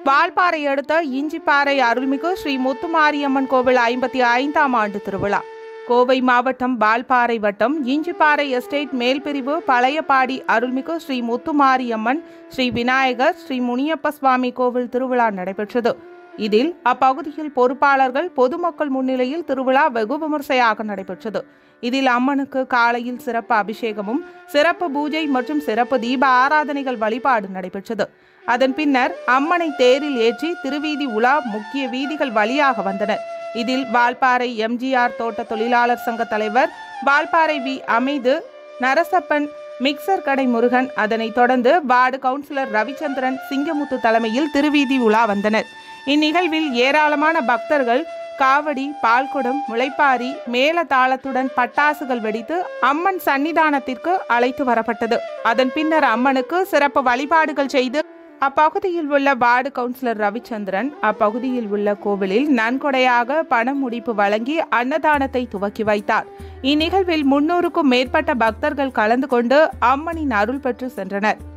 வால்பாறை அடுத்த இஞ்சிப்பாறை அருள்மிகு ஸ்ரீ முத்துமாரியம்மன் கோவில் ஐம்பத்தி ஐந்தாம் ஆண்டு திருவிழா கோவை மாவட்டம் வால்பாறை வட்டம் இஞ்சிப்பாறை எஸ்டேட் மேல்பிரிவு பழையபாடி அருள்மிகு ஸ்ரீ முத்துமாரியம்மன் ஸ்ரீ விநாயகர் ஸ்ரீ முனியப்ப சுவாமி கோவில் திருவிழா நடைபெற்றது இதில் அப்பகுதியில் பொறுப்பாளர்கள் பொதுமக்கள் முன்னிலையில் திருவிழா வெகு விமர்சையாக நடைபெற்றது இதில் அம்மனுக்கு காலையில் சிறப்பு அபிஷேகமும் சிறப்பு பூஜை மற்றும் சிறப்பு தீப ஆராதனைகள் வழிபாடு நடைபெற்றது அதன் பின்னர் அம்மனை தேரில் ஏற்றி திருவீதி உலா முக்கிய வீதிகள் வழியாக வந்தனர் இதில் வால்பாறை எம்ஜிஆர் தோட்ட தொழிலாளர் சங்க தலைவர் வால்பாறை வி அமைது நரசப்பன் மிக்சர் கடை முருகன் அதனைத் தொடர்ந்து வார்டு கவுன்சிலர் ரவிச்சந்திரன் சிங்கமுத்து தலைமையில் திருவீதி உலா வந்தனர் இந்நிகழ்வில் ஏராளமான பக்தர்கள் காவடி பால்குடம் முளைப்பாரி மேல தாளத்துடன் பட்டாசுகள் வெடித்து அம்மன் சன்னிதானத்திற்கு அழைத்து வரப்பட்டது அதன் பின்னர் அம்மனுக்கு சிறப்பு வழிபாடுகள் செய்து அப்பகுதியில் உள்ள வார்டு கவுன்சிலர் ரவிச்சந்திரன் அப்பகுதியில் உள்ள கோவிலில் நன்கொடையாக பண முடிப்பு வழங்கி அன்னதானத்தை துவக்கி வைத்தார் இந்நிகழ்வில் முன்னூறுக்கும் மேற்பட்ட பக்தர்கள் கலந்து கொண்டு அம்மனின் அருள் பெற்று சென்றனர்